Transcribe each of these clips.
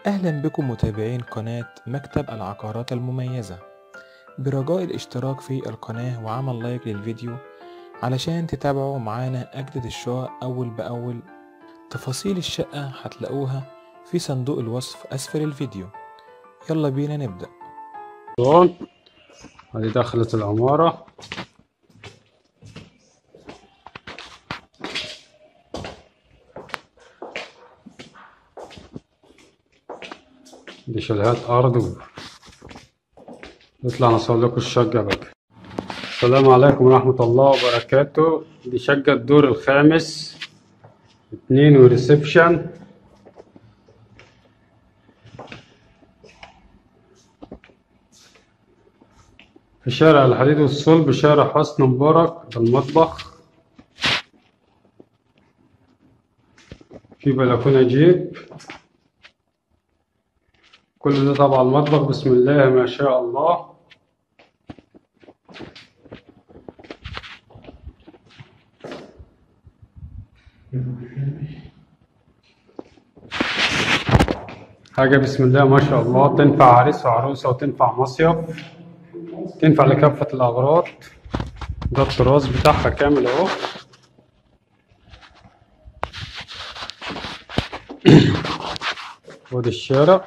أهلا بكم متابعين قناة مكتب العقارات المميزة برجاء الاشتراك في القناة وعمل لايك للفيديو علشان تتابعوا معانا أجدد الشقق أول بأول تفاصيل الشقة هتلاقوها في صندوق الوصف أسفل الفيديو يلا بينا نبدأ هون هذه دخلت العمارة دي شاليهات أرض و- نطلع نصور لكم الشقة بقى السلام عليكم ورحمة الله وبركاته دي شقة الدور الخامس اتنين وريسبشن في شارع الحديد والصلب شارع حسن مبارك ده المطبخ في بلكونة جيب كل ده طبعا المطبخ بسم الله ما شاء الله حاجة بسم الله ما شاء الله تنفع عريس وعروسة وتنفع مصيف تنفع لكافة الأغراض ده الطراز بتاعها كامل أهو وادي الشارع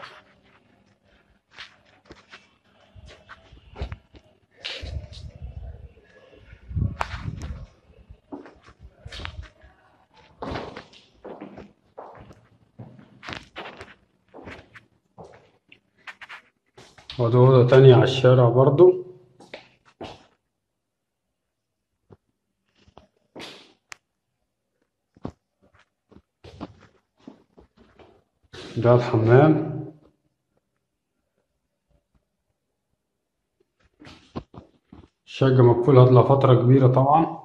وادي أوضة تانية على الشارع برضو ده الحمام الشقة مقفولة لها فترة كبيرة طبعا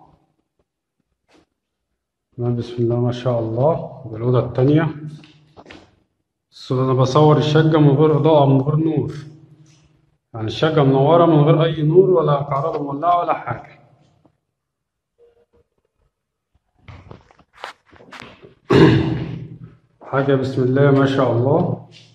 تمام، بسم الله ما شاء الله والأوضة التانية بس أنا بصور الشقة من غير إضاءة من غير نور يعني الشقة منورة من غير أي نور ولا كهرباء مولعة ولا حاجة حاجة بسم الله ما شاء الله